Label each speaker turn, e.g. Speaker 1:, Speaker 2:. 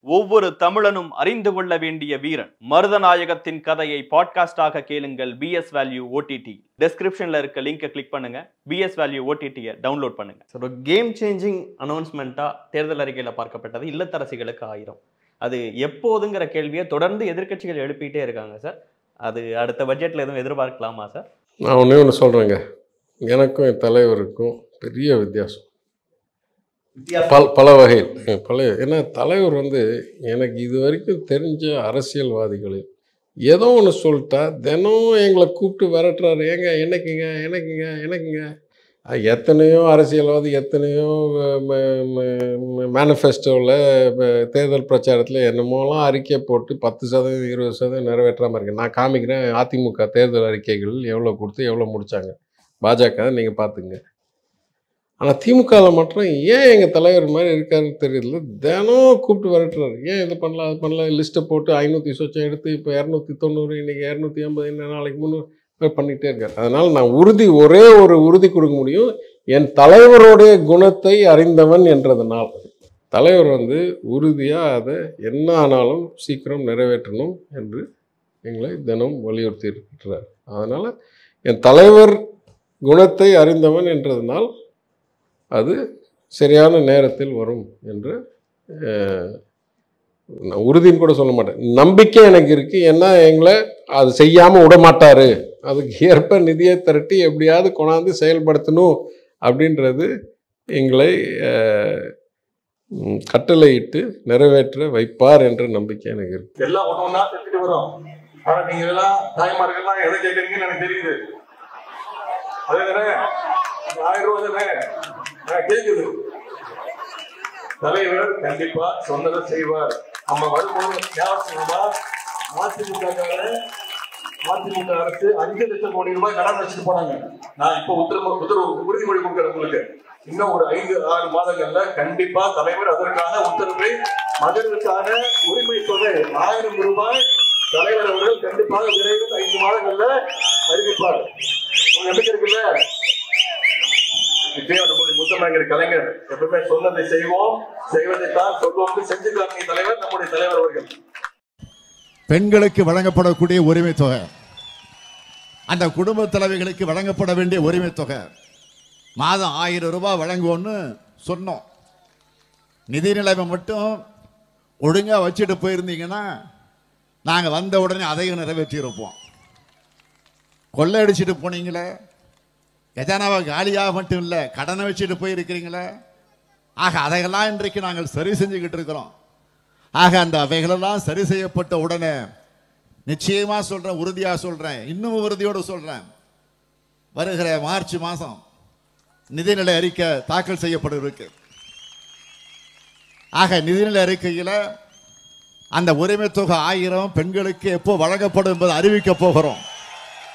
Speaker 1: ஒவ்வொரு தமிழனும் அறிந்து கொள்ள வேண்டிய வீரன் மருதநாயகத்தின் கதையை பாட்காஸ்டாக கேளுங்கள் பிஎஸ் வேல்யூ ஓடிடி டெஸ்கிரிப்ஷன்ல இருக்க லிங்கை கிளிக் பண்ணுங்க பிஎஸ் வேல்யூ ஓடிடியை டவுன்லோட் பண்ணுங்க
Speaker 2: ஒரு கேம் சேஞ்சிங் அனௌன்ஸ்மெண்ட்டாக தேர்தல் அறிக்கையில் பார்க்கப்பட்டது இல்லத்தரசிகளுக்கு ஆயிரம் அது எப்போதுங்கிற கேள்வியை தொடர்ந்து எதிர்க்கட்சிகள் எழுப்பிட்டே இருக்காங்க சார் அது அடுத்த பட்ஜெட்டில் எதுவும் எதிர்பார்க்கலாமா சார்
Speaker 3: நான் ஒன்றே ஒன்று சொல்கிறேங்க எனக்கும் என் தலைவருக்கும் பெரிய வித்தியாசம் பல பல வகையில் பல ஏன்னா தலைவர் வந்து எனக்கு இது வரைக்கும் தெரிஞ்ச அரசியல்வாதிகளில் ஏதோ ஒன்று சொல்லிட்டா தினம் எங்களை கூப்பிட்டு விரட்டுறாரு ஏங்க எனக்குங்க எனக்குங்க எனக்குங்க அஹ் எத்தனையோ அரசியல்வாதி எத்தனையோ மேனிஃபெஸ்டோவில் தேர்தல் பிரச்சாரத்தில் என்னமோலாம் அறிக்கை போட்டு பத்து சதவீதம் இருபது சதவீதம் நிறைவேற்றாமல் இருக்கு நான் காமிக்கிறேன் அதிமுக தேர்தல் அறிக்கைகள் எவ்வளோ கொடுத்து எவ்வளோ முடித்தாங்க பாஜக நீங்கள் பார்த்துங்க ஆனால் திமுகவில் மட்டும் ஏன் எங்கள் தலைவர் மாதிரி இருக்காருன்னு தெரியல தினம் கூப்பிட்டு விரட்டுறாரு ஏன் இது பண்ணலாம் அது பண்ணலாம் லிஸ்ட்டை போட்டு ஐநூற்றி சொச்சம் எடுத்து இப்போ இரநூத்தி தொண்ணூறு இன்றைக்கி இரநூத்தி ஐம்பது இன்னும் நாளைக்கு முந்நூறு பண்ணிகிட்டே இருக்கார் அதனால் நான் உறுதி ஒரே ஒரு உறுதி கொடுக்க முடியும் என் தலைவருடைய குணத்தை அறிந்தவன் என்றதனால் தலைவர் வந்து உறுதியாக அதை என்ன ஆனாலும் சீக்கிரம் நிறைவேற்றணும் என்று எங்களை தினம் வலியுறுத்தி இருக்கிறார் அதனால் என் தலைவர் குணத்தை அறிந்தவன் என்றதனால் அது சரியான நேரத்தில் வரும் என்று அஹ், நான் உறுதின்னு கூட சொல்ல மாட்டேன் நம்பிக்கை எனக்கு இருக்குது ஏன்னா எங்களை அது செய்யாமல் விட மாட்டார் அதுக்கு ஏற்ப நிதியை திரட்டி எப்படியாவது கொண்டாந்து செயல்படுத்தணும் அப்படின்றது எங்களை அஹ், ம், கட்டளையிட்டு நிறைவேற்ற வைப்பார் என்ற நம்பிக்கை எனக்கு இருக்கு
Speaker 4: எல்லாம் ஒண்ணு ஒண்ணா செஞ்சுட்டு வரும் ஆனா நீங்க எல்லாம் தாய்மார்கள்லாம் எதை கேட்கறீங்கன்னு எனக்கு தெரியுது அதே தானே ஆயிரம் ரூபாய் தானே நான் கேக்குது தலைவர் கண்டிப்பா சொன்னதை செய்வார் நம்ம வரும்போது ஞாபகமா அதிமுக அதிமுக அரசு அஞ்சு லட்சம் கோடி ரூபாய் கடன் வச்சுட்டு போனாங்க நான் இப்ப உத்தரவு உத்தரவு உறுதிமொழி கொடுக்குறேன் உங்களுக்கு இன்னும் ஒரு ஐந்து ஆறு மாதங்கள்ல கண்டிப்பா தலைவர் அதற்கான உத்தரவை மகளிருக்கான உரிமை தொகை ஆயிரம் ரூபாய் தலைவர் அவர்கள் கண்டிப்பாக விரைவில் ஐந்து மாதங்கள்ல அறிவிப்பார் உங்களுக்கு நம்பிக்கை இருக்குல்ல நிச்சயம் நம்முடைய முத்தமிழர் கலைஞர் எப்பவுமே சொன்னதை செய்வோம் செய்வதைத்தான் சொல்வோம் செஞ்சு காமிய தலைவர் நம்முடைய தலைவர் அவர்கள்
Speaker 5: பெண்களுக்கு வழங்கப்படக்கூடிய உரிமை தொகை அந்த குடும்ப தலைவிகளுக்கு வழங்கப்பட வேண்டிய உரிமை தொகை மாதம் ஆயிரம் ரூபாய் வழங்குவோன்னு சொன்னோம் நிதி நிலைமை மட்டும் ஒழுங்கா வச்சுட்டு போயிருந்தீங்கன்னா நாங்கள் வந்த உடனே அதையும் நிறைவேற்றியிருப்போம் கொள்ளையடிச்சிட்டு போனீங்களே எதனாவா காலியாக மட்டும் இல்லை கடனை வச்சுட்டு போயிருக்கிறீங்களே ஆக அதையெல்லாம் இன்றைக்கு நாங்கள் சரி செஞ்சுக்கிட்டு இருக்கிறோம் ஆக அந்த அவைகளெல்லாம் சரி செய்யப்பட்ட உடனே நிச்சயமா சொல்றேன் உறுதியா சொல்றேன் இன்னும் உறுதியோடு சொல்றேன் வருகிற மார்ச் மாதம் நிதிநிலை அறிக்கை தாக்கல் செய்யப்பட இருக்கு ஆக நிதிநிலை அறிக்கையில் அந்த உரிமை தொகை ஆயிரம் பெண்களுக்கு எப்போ வழங்கப்படும் என்பதை அறிவிக்க போகிறோம்